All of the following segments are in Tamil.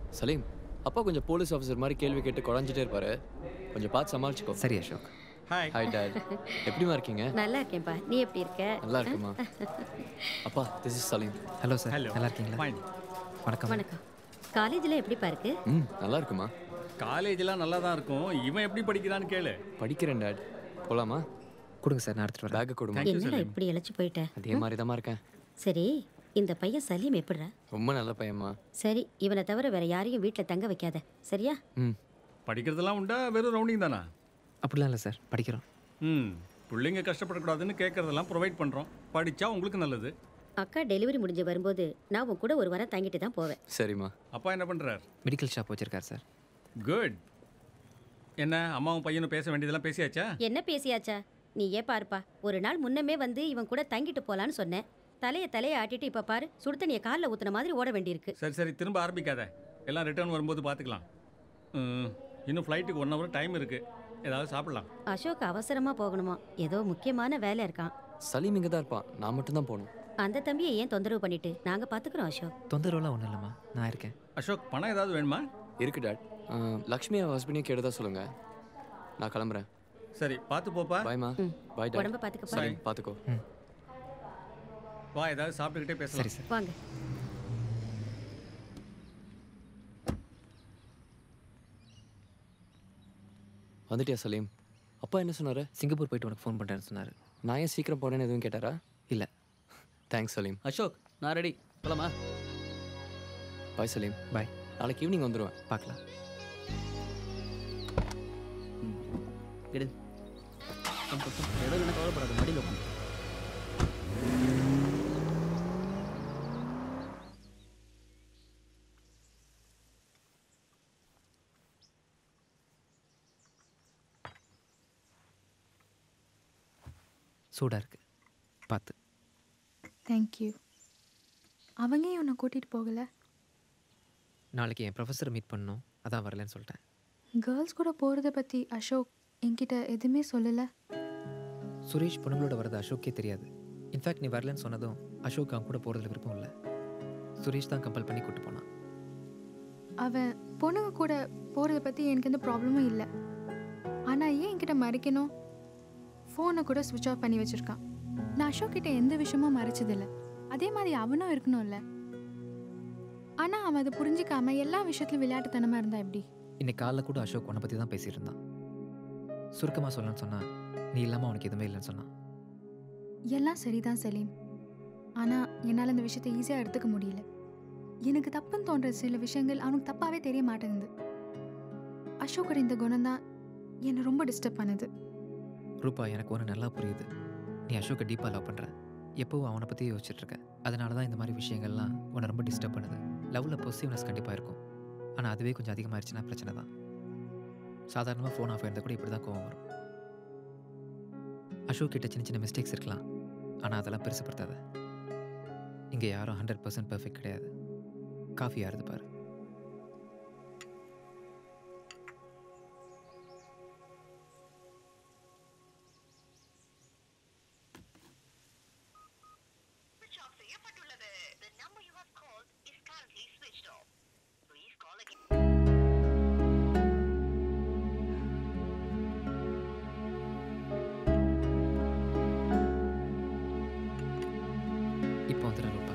சலீம் அப்பா கொஞ்சம் போலீஸ் ஆஃபீஸர் மாதிரி கேள்வி கேட்டு குழஞ்சிட்டே இருப்பாரு கொஞ்சம் பார்த்து சமாளிச்சுக்கோ சரி அசோக் ஹாய் ஹாய் டேட் எப்படிமா இருக்கீங்க நல்லா இருக்கேன்ப்பா நீ எப்படி இருக்க நல்லா இருக்குமா அப்பா this is Salim hello sir hello நல்லா இருக்கீங்களா ஃபைன் வணக்கம் வணக்கம் காலேஜில் எப்படிப்பா இருக்கு ம் நல்லா இருக்குமா காலேஜ்லாம் நல்லா தான் இருக்கும் இவன் எப்படி படிக்கிறான்னு கேளு படிக்கிறேன் டேட் போலாமா கொடுங்க சார் நான் எடுத்துகிட்டு வரேன் பேக்கை கொடுமா Thank you, என்னடா சலீம். இப்படி இழைச்சு போயிட்ட அதே மாதிரி தான் இருக்கேன் சரி இந்த பையன் சலீம் எப்படிடா ரொம்ப நல்ல பையன்மா சரி இவனை தவிர வேற யாரையும் வீட்டில் தங்க வைக்காத சரியா ம் படிக்கிறதெல்லாம் உண்டா வெறும் ரவுண்டிங் தானா அப்படிலாம் இல்லை சார் படிக்கிறோம் ம் பிள்ளைங்க கஷ்டப்படக்கூடாதுன்னு கேட்கறதெல்லாம் ப்ரொவைட் பண்ணுறோம் படித்தா உங்களுக்கு நல்லது அக்கா டெலிவரி முடிஞ்சு வரும்போது நான் உன் கூட ஒரு வாரம் தங்கிட்டு தான் போவேன் சரிம்மா அப்பா என்ன பண்ணுறார் மெடிக்கல் ஷாப் வச்சிருக்கார் சார் குட் என்ன அம்மாவும் பையனும் பேச வேண்டியதெல்லாம் பேசியாச்சா என்ன பேசியாச்சா நீ ஏன் பாருப்பா ஒரு நாள் முன்னமே வந்து இவன் கூட தங்கிட்டு போலான்னு சொன்னேன் தலையை தலையை ஆட்டிட்டு இப்ப பாரு சுடுதண்ணியை காலில் ஊத்துன மாதிரி ஓட வேண்டியிருக்கு சரி சரி திரும்ப ஆரம்பிக்காத எல்லாம் ரிட்டர்ன் வரும்போது பார்த்துக்கலாம் ம், இன்னும் ஃப்ளைட்டுக்கு ஒன் ஹவர் டைம் இருக்குது ஏதாவது சாப்பிடலாம் அசோக் அவசரமா போகணுமா ஏதோ முக்கியமான வேலை இருக்கான் சலீம் இங்கே தான் இருப்பான் நான் மட்டும்தான் போகணும் அந்த தம்பியை ஏன் தொந்தரவு பண்ணிட்டு நாங்க பாத்துக்கிறோம் அசோக் தொந்தரவுலாம் ஒன்றும் இல்லைம்மா நான் இருக்கேன் அசோக் பணம் ஏதாவது வேணுமா இருக்கு டேட் லக்ஷ்மி ஹஸ்பண்டையும் கேட்டதா சொல்லுங்க நான் கிளம்புறேன் சரி பார்த்து போப்பா பாய்மா பாய் டேட் உடம்ப பாத்துக்கப்பா சரி பார்த்துக்கோ வா ஏதாவது சாப்பிட்டுக்கிட்டே பேசலாம் சரி சார் வாங்க வந்துட்டியா சலீம் அப்பா என்ன சொன்னாரு சிங்கப்பூர் போயிட்டு உனக்கு ஃபோன் பண்ணுறேன்னு சொன்னார் நான் ஏன் சீக்கிரம் போனேன்னு எதுவும் கேட்டாரா இல்லை தேங்க்ஸ் சலீம் அசோக் நான் ரெடி போலாமா பாய் சலீம் பாய் நாளைக்கு ஈவினிங் வந்துடுவேன் பார்க்கலாம் எடு கம், கம், கம். எதுவும் என்ன கவலைப்படாத மடியில் உட்காந்து சூடாக இருக்குது பார்த்து தேங்க்யூ அவங்க ஏன் உன்னை கூட்டிகிட்டு போகலை நாளைக்கு என் ப்ரொஃபஸரை மீட் பண்ணணும் அதான் வரலன்னு சொல்லிட்டேன் கேர்ள்ஸ் கூட போகிறத பற்றி அசோக் என்கிட்ட எதுவுமே சொல்லலை சுரேஷ் பொண்ணுங்களோட வரது அசோக்கே தெரியாது இன்ஃபேக்ட் நீ வரலன்னு சொன்னதும் அசோக் அவன் கூட போகிறதுல விருப்பம் இல்லை சுரேஷ் தான் கம்பல் பண்ணி கூட்டு போனான் அவன் பொண்ணுங்க கூட போகிறத பற்றி எனக்கு எந்த ப்ராப்ளமும் இல்லை ஆனால் ஏன் என்கிட்ட மறைக்கணும் ஃபோனை கூட சுவிட்ச் ஆஃப் பண்ணி வச்சுருக்கான் நான் அசோக் கிட்ட எந்த விஷயமும் மறைச்சதில்லை அதே மாதிரி அவனும் இருக்கணும்ல ஆனால் அவன் அதை புரிஞ்சிக்காம எல்லா விஷயத்துலையும் விளையாட்டுத்தனமாக இருந்தா எப்படி இன்னைக்கு காலைல கூட அசோக் உன்னை பற்றி தான் பேசிட்டு இருந்தான் சுருக்கமாக சொல்லணும்னு சொன்னா நீ இல்லாமல் அவனுக்கு எதுவுமே இல்லைன்னு சொன்னான் எல்லாம் சரிதான் சலீம் ஆனால் என்னால் இந்த விஷயத்தை ஈஸியாக எடுத்துக்க முடியல எனக்கு தப்புன்னு தோன்ற சில விஷயங்கள் அவனுக்கு தப்பாகவே தெரிய மாட்டேங்குது அசோக்கோட இந்த குணம் தான் என்னை ரொம்ப டிஸ்டர்ப் பண்ணுது ரூபா எனக்கு ஒன்று நல்லா புரியுது நீ அசோக்கை டீப்பாக லவ் பண்ணுற எப்போவும் அவனை பற்றி யோசிச்சுட்டு இருக்க அதனால தான் இந்த மாதிரி விஷயங்கள்லாம் உன்னை ரொம்ப டிஸ்டர்ப் பண்ணுது லவ்வில் பொசிவ்னஸ் கண்டிப்பாக இருக்கும் ஆனால் அதுவே கொஞ்சம் அதிகமாகிடுச்சுன்னா பிரச்சனை தான் சாதாரணமாக ஃபோன் ஆஃப் ஆயிருந்தா கூட இப்படி தான் கோவம் வரும் அசோக் கிட்ட சின்ன சின்ன மிஸ்டேக்ஸ் இருக்கலாம் ஆனால் அதெல்லாம் பெருசுப்படுத்தாத இங்கே யாரும் ஹண்ட்ரட் பர்சன்ட் பர்ஃபெக்ட் கிடையாது காஃபி யாருது பாரு switch off செய்யப்பட்டுள்ளது The number you have called is currently switched off. Please call again. இப்போ வந்துடுறேன் ரூபா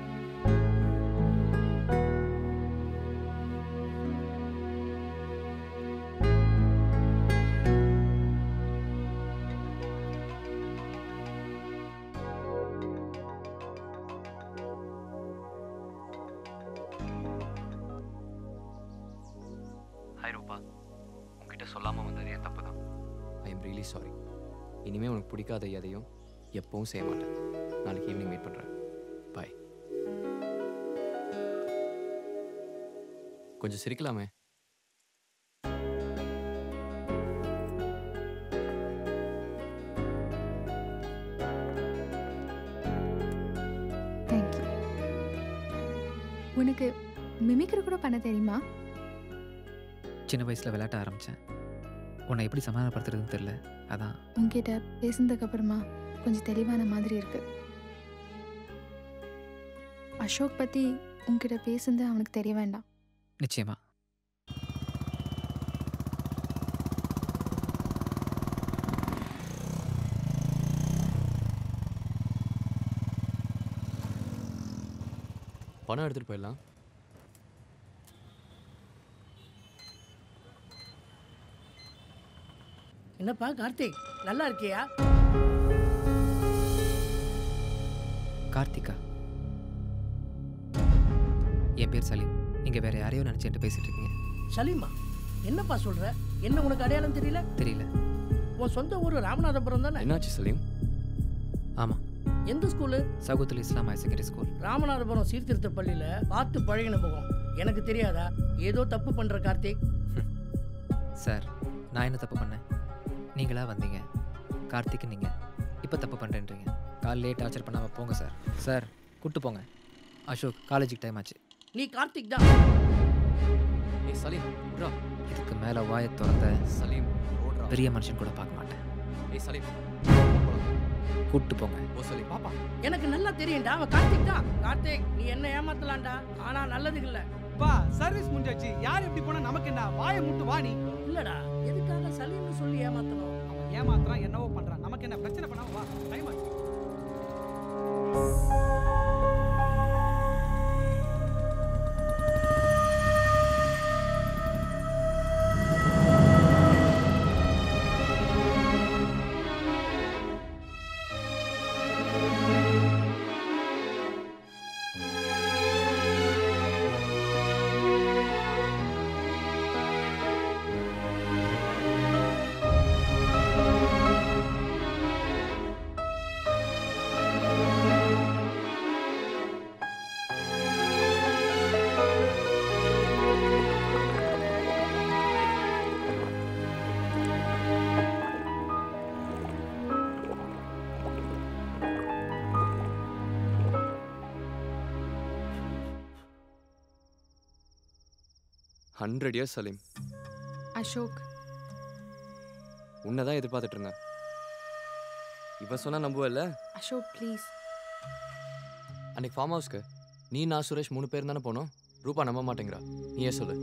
ஹாய் ரூபா உங்ககிட்ட சொல்லாமல் வந்தது என் தப்பு தான் ஐ எம் ரியலி சாரி இனிமேல் உனக்கு பிடிக்காத எதையும் எப்பவும் செய்ய மாட்டேன் நாளைக்கு ஈவினிங் மீட் பண்ணுறேன் பாய் கொஞ்சம் சிரிக்கலாமே தேங்க்யூ உனக்கு மிமிக்ரி கூட பண்ண தெரியுமா சின்ன வயசில் விளையாட்ட ஆரம்பித்தேன் உன்னை எப்படி சமாதானப்படுத்துறதுன்னு தெரில அதான் உன்கிட்ட பேசுனதுக்கு அப்புறமா கொஞ்சம் தெளிவான மாதிரி இருக்கு அசோக் பற்றி உன்கிட்ட பேசுனது அவனுக்கு தெரிய வேண்டாம் நிச்சயமா பணம் எடுத்துகிட்டு போயிடலாம் என்னப்பா கார்த்திக் நல்லா இருக்கியா கார்த்திகா என் பேர் சலீம் நீங்கள் வேற யாரையோ நினச்சிட்டு பேசிட்டு இருக்கீங்க சலீமா என்னப்பா சொல்ற என்ன உனக்கு அடையாளம் தெரியல தெரியல உன் சொந்த ஊர் ராமநாதபுரம் தானே என்னாச்சு சலீம் ஆமாம் எந்த ஸ்கூலு சவுத்தில் Islam higher secondary school Ramanathapuram சீர்திருத்த பள்ளியில பார்த்து பழகின முகம் எனக்கு தெரியாதா ஏதோ தப்பு பண்ற கார்த்திக் சார் நான் என்ன தப்பு பண்ணேன் நீங்களா வந்தீங்க கார்த்திக் நீங்கள் இப்போ தப்பு பண்ணுறேன்றீங்க காலையிலே டார்ச்சர் பண்ணாமல் போங்க சார் சார் கூட்டு போங்க அசோக் காலேஜுக்கு டைம் ஆச்சு நீ கார்த்திக் தான் ஏய் சலீம் விட்றா இதுக்கு மேலே வாயை திறந்த சலீம் ஓடுறா பெரிய மனுஷன் கூட பார்க்க மாட்டேன் ஏய் சலீம் கூட்டு போங்க ஓ சலீம் பாப்பா எனக்கு நல்லா தெரியும்டா அவன் கார்த்திக் தான் கார்த்திக் நீ என்ன ஏமாத்தலாம்டா ஆனா நல்லதுக்கு இல்ல பா சர்வீஸ் முடிஞ்சாச்சு யார் எப்படி போனா நமக்கு என்ன வாயை முட்டு வா நீ இல்லடா எதுக்காக சலீம்னு சொல்லி ஏமாத்தணும் அவன் ஏமாத்துறான் என்னவோ பண்றான் நமக்கு என்ன பிரச்சனை பண்ணாம வா டைம் ஆச்சு ஹண்ட்ரட் இயர்ஸ் சலீம் அசோக் உன்னை தான் எதிர்பார்த்துட்டு இருந்தேன் இவ சொன்னா நம்புவல்ல அசோக் ப்ளீஸ் அன்னைக்கு ஃபார்ம் ஹவுஸ்க்கு நீ நான் சுரேஷ் மூணு பேர் தானே போனோம் ரூபா நம்ப மாட்டேங்கிறா நீயே சொல்லு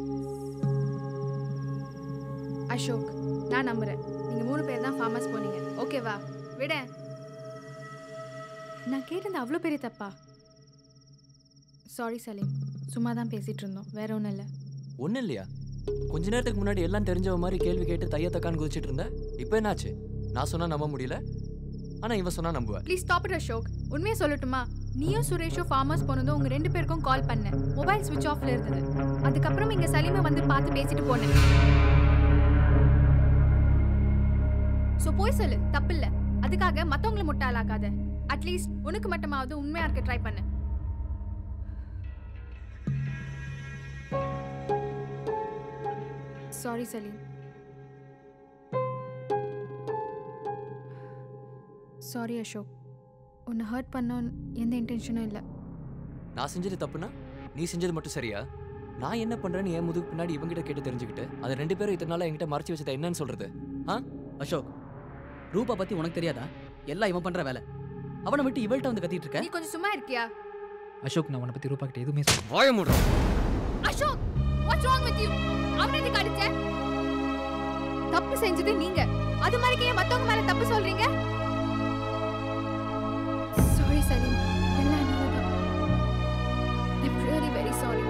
அசோக் நான் நம்புறேன் நீங்க மூணு பேர் தான் ஃபார்மர்ஸ் போனீங்க ஓகேவா விட நான் கேட்டது அவ்வளோ பெரிய தப்பா சாரி சலீம் சும்மா தான் பேசிட்டு இருந்தோம் வேற ஒன்றும் இல்லை ஒன்றும் இல்லையா கொஞ்ச நேரத்துக்கு முன்னாடி எல்லாம் தெரிஞ்சவ மாதிரி கேள்வி கேட்டு தைய தக்கான்னு குதிச்சிட்டு இருந்த இப்போ என்னாச்சு நான் சொன்னா நம்ப முடியல ஆனா இவன் சொன்னா நம்புவேன் ப்ளீஸ் ஸ்டாப் இட் அசோக் உண்மையை சொல்லட்டுமா நீயும் சுரேஷும் ஃபார்மர்ஸ் போனதும் உங்க ரெண்டு பேருக்கும் கால் பண்ணேன் மொபைல் சுவிட்ச் ஆஃப்ல இருந்தது அதுக்கப்புறம் இங்க சலீமை வந்து பார்த்து பேசிட்டு போனேன் ஸோ போய் சொல்லு தப்பில்ல அதுக்காக மத்தவங்கள முட்டாளாக்காத அட்லீஸ்ட் உனக்கு மட்டுமாவது உண்மையா இருக்க ட்ரை பண்ணு சாரி சலீம் சாரி அசோக் உன்னை ஹர்ட் பண்ணோன்னு எந்த இன்டென்ஷனும் இல்லை நான் செஞ்சது தப்புனா நீ செஞ்சது மட்டும் சரியா நான் என்ன பண்றேன்னு என் முதுகு பின்னாடி இவங்கிட்ட கேட்டு தெரிஞ்சுக்கிட்டு அதை ரெண்டு பேரும் இத்தனை நாளா என்கிட்ட மறைச்சு வச்சதை என்னன்னு சொல்றது அசோக் ரூபா பத்தி உனக்கு தெரியாதா எல்லாம் இவன் பண்ற வேலை அவனை விட்டு இவள்கிட்ட வந்து கத்திட்டு இருக்க நீ கொஞ்சம் சும்மா இருக்கியா அசோக் நான் உன்னை பற்றி ரூபா கிட்ட எதுவுமே சொல்ல வாய மூடுறோம் Ashok what's wrong with you அவனை எதுக்கு அடிச்ச தப்பு செஞ்சது நீங்க அது மாதிரி ஏன் மத்தவங்க மேல தப்பு சொல்றீங்க சாரி சலீம் எல்லாம் என்னோட ஐம் ரியலி வெரி சாரி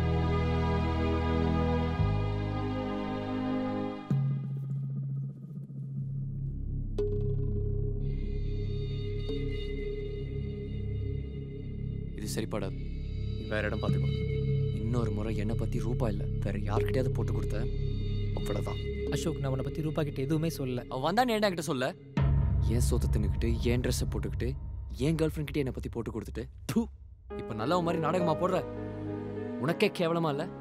இது சரிப்படாது நீ வேற இடம் பார்த்துக்கோ இன்னொரு முறை என்னை பத்தி ரூபா இல்லை வேற யார்கிட்டயாவது போட்டு கொடுத்த அவ்வளோதான் அசோக் நான் உன்னை பற்றி ரூபா கிட்ட எதுவுமே சொல்லல அவ வந்தா நீ என்ன கிட்ட சொல்ல ஏன் சோத்தை தின்னுக்கிட்டு ஏன் ட்ரெஸ்ஸை போட்டுக்கிட்டு ஏன் கேர்ள் ஃப்ரெண்ட் கிட்ட என்னை பத்தி போட்டு கொடுத்துட்டு தூ இப்போ நல்ல மாதிரி நாடகமா போடுற உனக்கே கேவலமா இல்ல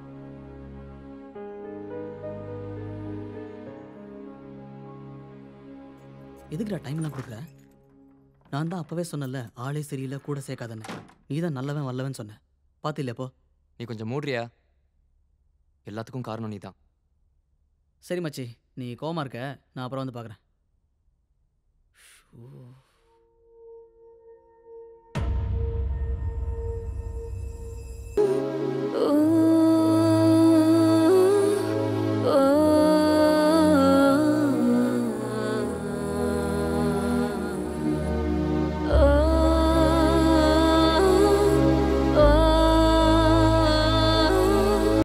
எதுக்குடா டைம்லாம் கொடுக்குற நான் தான் அப்பவே சொன்னல ஆளே சரியில்லை கூட சேர்க்காதன்னு நீ தான் நல்லவன் வல்லவன் சொன்ன பார்த்து இல்லையப்போ நீ கொஞ்சம் மூடுறியா எல்லாத்துக்கும் காரணம் நீ தான் சரி மச்சி நீ கோமா இருக்க நான் அப்புறம் வந்து பார்க்குறேன்